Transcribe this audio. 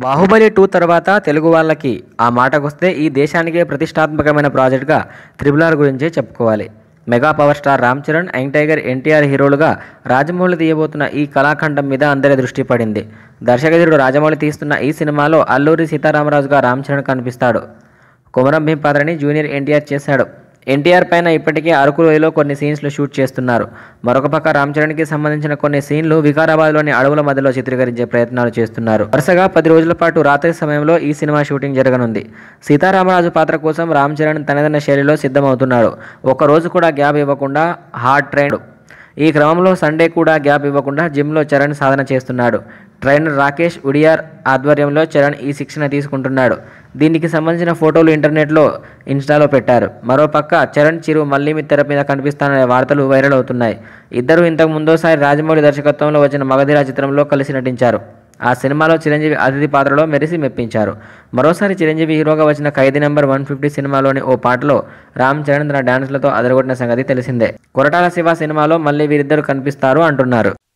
Baahubali two తర్వాత తెలుగు వాళ్ళకి ఆ మాటకొస్తే ఈ దేశానికే ప్రతిష్టాత్మకమైన ప్రాజెక్టుగా త్రిబుల్ ఆర్ గురించే చెప్పుకోవాలి mega power star Ram Charan young tiger NTR హీరోలుగా రాజమౌళి తీయబోతున్న ఈ కళాఖండం మీద అందరి దృష్టి పడింది దర్శకధీరుడు రాజమౌళి తీస్తున్న ఈ సినిమాలో అల్లూరి సీతారామరాజుగా రామ్ చరణ్ కనిపిస్తాడు కొమరం భీం పాత్రని జూనియర్ ఎన్టీఆర్ చేశాడు ఎన్టీఆర్ పైన ఇప్పటికే అరకు లోయలో కొన్ని సీన్స్లు షూట్ చేస్తున్నారు మరొక పక్క రామ్ చరణ్కి సంబంధించిన కొన్ని సీన్లు వికారాబాద్లోని అడవుల మధ్యలో చిత్రీకరించే ప్రయత్నాలు చేస్తున్నారు వరుసగా పది రోజుల పాటు రాత్రి సమయంలో ఈ సినిమా షూటింగ్ జరగనుంది సీతారామరాజు పాత్ర కోసం రామ్ చరణ్ తనదైన శైలిలో సిద్ధమవుతున్నాడు ఒక రోజు కూడా గ్యాప్ ఇవ్వకుండా హార్డ్ ట్రైన్ ఈ క్రమంలో సండే కూడా గ్యాప్ ఇవ్వకుండా జిమ్లో చరణ్ సాధన చేస్తున్నాడు ట్రైనర్ రాకేష్ ఉడియార్ ఆధ్వర్యంలో చరణ్ ఈ శిక్షణ తీసుకుంటున్నాడు దీనికి సంబంధించిన ఫోటోలు ఇంటర్నెట్లో ఇన్స్టాలో పెట్టారు మరోపక్క చరణ్ చిరు మళ్ళీ మీ తెర మీద కనిపిస్తాననే వార్తలు వైరల్ అవుతున్నాయి ఇద్దరు ఇంతకు ముందోసారి రాజమౌళి దర్శకత్వంలో వచ్చిన మగధీర చిత్రంలో కలిసి నటించారు ఆ సినిమాలో చిరంజీవి అతిథి పాత్రలో మెరిసి మెప్పించారు మరోసారి చిరంజీవి హీరోగా వచ్చిన ఖైదీ నెంబర్ వన్ ఫిఫ్టీ సినిమాలోని ఓ పాటలో రామ్ చరణ్ తన డాన్స్లతో అదరగొట్టిన సంగతి తెలిసిందే కొరటాల శివ సినిమాలో మళ్ళీ వీరిద్దరు కనిపిస్తారు అంటున్నారు